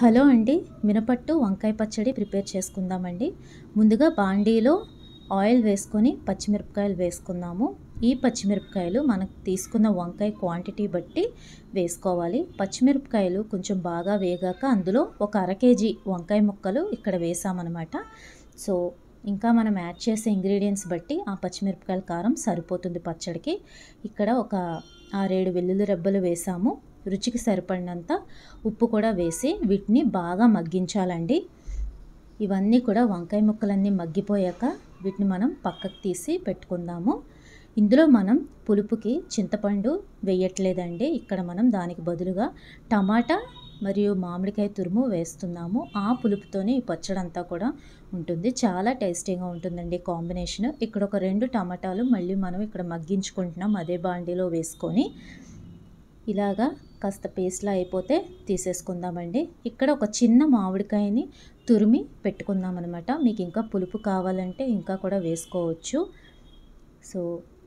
hello అండి మినపట్టు వంకాయ పచ్చడి ప్రిపేర్ చేసుకుందామండి ముందుగా బాండీలో ఆయిల్ వేసుకొని పచ్చిమిరపకాయలు వేసుకుందాము ఈ పచ్చిమిరపకాయలు మనకు తీసుకున్న వంకాయ క్వాంటిటీ బట్టి వేసుకోవాలి పచ్చిమిరపకాయలు కొంచెం బాగా వేగాక అందులో ఒక అర కేజీ వంకాయ ముక్కలు ఇక్కడ వేసామన్నమాట సో ఇంకా మనం యాడ్ చేసే ఇంగ్రీడియంట్స్ బట్టి ఆ పచ్చిమిరపకాయల కారం సరిపోతుంది పచ్చడికి ఇక్కడ ఒక ఆరేడు వెల్లుల్లి రెబ్బలు వేసాము రుచికి సరిపడినంత ఉప్పు కూడా వేసి వీటిని బాగా మగ్గించాలండి ఇవన్నీ కూడా వంకాయ ముక్కలన్నీ మగ్గిపోయాక వీటిని మనం పక్కకు తీసి పెట్టుకుందాము ఇందులో మనం పులుపుకి చింతపండు వేయట్లేదండి ఇక్కడ మనం దానికి బదులుగా టమాటా మరియు మామిడికాయ తురుము వేస్తున్నాము ఆ పులుపుతోనే ఈ పచ్చడి అంతా కూడా ఉంటుంది చాలా టేస్టీగా ఉంటుందండి కాంబినేషన్ ఇక్కడ ఒక రెండు టమాటాలు మళ్ళీ మనం ఇక్కడ మగ్గించుకుంటున్నాం అదే బాండీలో వేసుకొని ఇలాగా కాస్త పేస్ట్లా అయిపోతే తీసేసుకుందామండి ఇక్కడ ఒక చిన్న మామిడికాయని తురిమి పెట్టుకుందాం అనమాట మీకు ఇంకా పులుపు కావాలంటే ఇంకా కూడా వేసుకోవచ్చు సో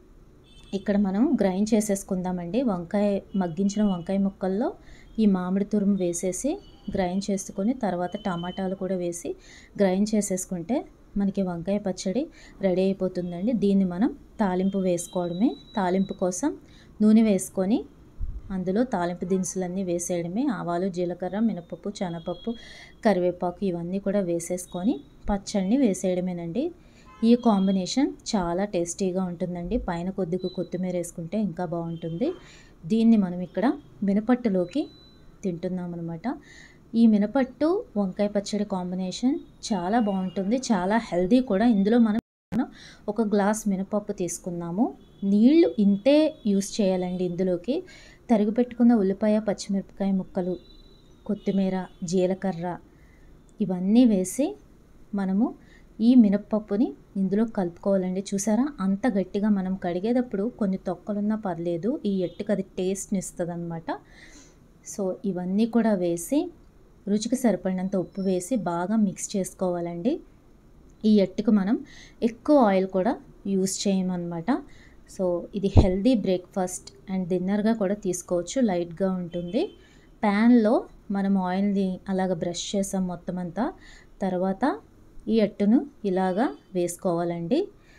ఇక్కడ మనం గ్రైండ్ చేసేసుకుందామండి వంకాయ మగ్గించిన వంకాయ ముక్కల్లో ఈ మామిడి తురుము వేసేసి గ్రైండ్ చేసుకొని తర్వాత టమాటాలు కూడా వేసి గ్రైండ్ చేసేసుకుంటే మనకి వంకాయ పచ్చడి రెడీ అయిపోతుందండి దీన్ని మనం తాలింపు వేసుకోవడమే తాలింపు కోసం నూనె వేసుకొని అందులో తాలింపు దినుసులన్నీ వేసేయడమే ఆవాలు జీలకర్ర మినపప్పు శనగపప్పు కరివేపాకు ఇవన్నీ కూడా వేసేసుకొని పచ్చడిని వేసేయడమేనండి ఈ కాంబినేషన్ చాలా టేస్టీగా ఉంటుందండి పైన కొద్దిగా కొత్తిమీర వేసుకుంటే ఇంకా బాగుంటుంది దీన్ని మనం ఇక్కడ మినపట్టులోకి తింటున్నాం అనమాట ఈ మినపట్టు వంకాయ పచ్చడి కాంబినేషన్ చాలా బాగుంటుంది చాలా హెల్దీ కూడా ఇందులో మనం ఒక గ్లాస్ మినపప్పు తీసుకున్నాము నీళ్లు ఇంతే యూస్ చేయాలండి ఇందులోకి తరిగి పెట్టుకున్న ఉల్లిపాయ పచ్చిమిరపకాయ ముక్కలు కొత్తిమీర జీలకర్ర ఇవన్నీ వేసి మనము ఈ మినప్పప్పుని ఇందులో కలుపుకోవాలండి చూసారా అంత గట్టిగా మనం కడిగేటప్పుడు కొన్ని తొక్కలున్నా పర్లేదు ఈ ఎట్టుకు అది టేస్ట్ని ఇస్తుంది అనమాట సో ఇవన్నీ కూడా వేసి రుచికి సరిపడినంత ఉప్పు వేసి బాగా మిక్స్ చేసుకోవాలండి ఈ ఎట్టుకు మనం ఎక్కువ ఆయిల్ కూడా యూస్ చేయమన్నమాట సో ఇది హెల్దీ బ్రేక్ఫాస్ట్ అండ్ డిన్నర్గా కూడా తీసుకోవచ్చు లైట్గా ఉంటుంది ప్యాన్లో మనం ఆయిల్ని అలాగ బ్రష్ చేసాం మొత్తం అంతా తర్వాత ఈ అట్టును ఇలాగా వేసుకోవాలండి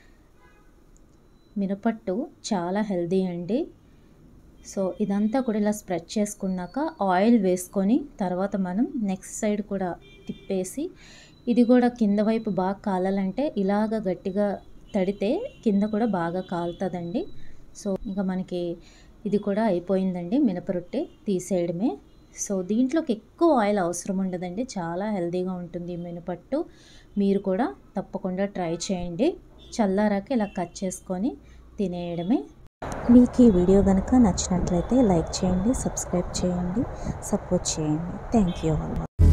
మినపట్టు చాలా హెల్దీ అండి సో ఇదంతా కూడా ఇలా స్ప్రెడ్ చేసుకున్నాక ఆయిల్ వేసుకొని తర్వాత మనం నెక్స్ట్ సైడ్ కూడా తిప్పేసి ఇది కూడా కింద వైపు బాగా కాలాలంటే ఇలాగ గట్టిగా తడితే కింద కూడా బాగా కాలుతుందండి సో ఇంకా మనకి ఇది కూడా అయిపోయిందండి మినపరొట్టె తీసేయడమే సో దీంట్లోకి ఎక్కువ ఆయిల్ అవసరం ఉండదండి చాలా హెల్తీగా ఉంటుంది ఈ మినపట్టు మీరు కూడా తప్పకుండా ట్రై చేయండి చల్లారాక ఇలా కట్ చేసుకొని తినేయడమే మీకు ఈ వీడియో కనుక నచ్చినట్లయితే లైక్ చేయండి సబ్స్క్రైబ్ చేయండి సపోర్ట్ చేయండి థ్యాంక్ యూ ఆల్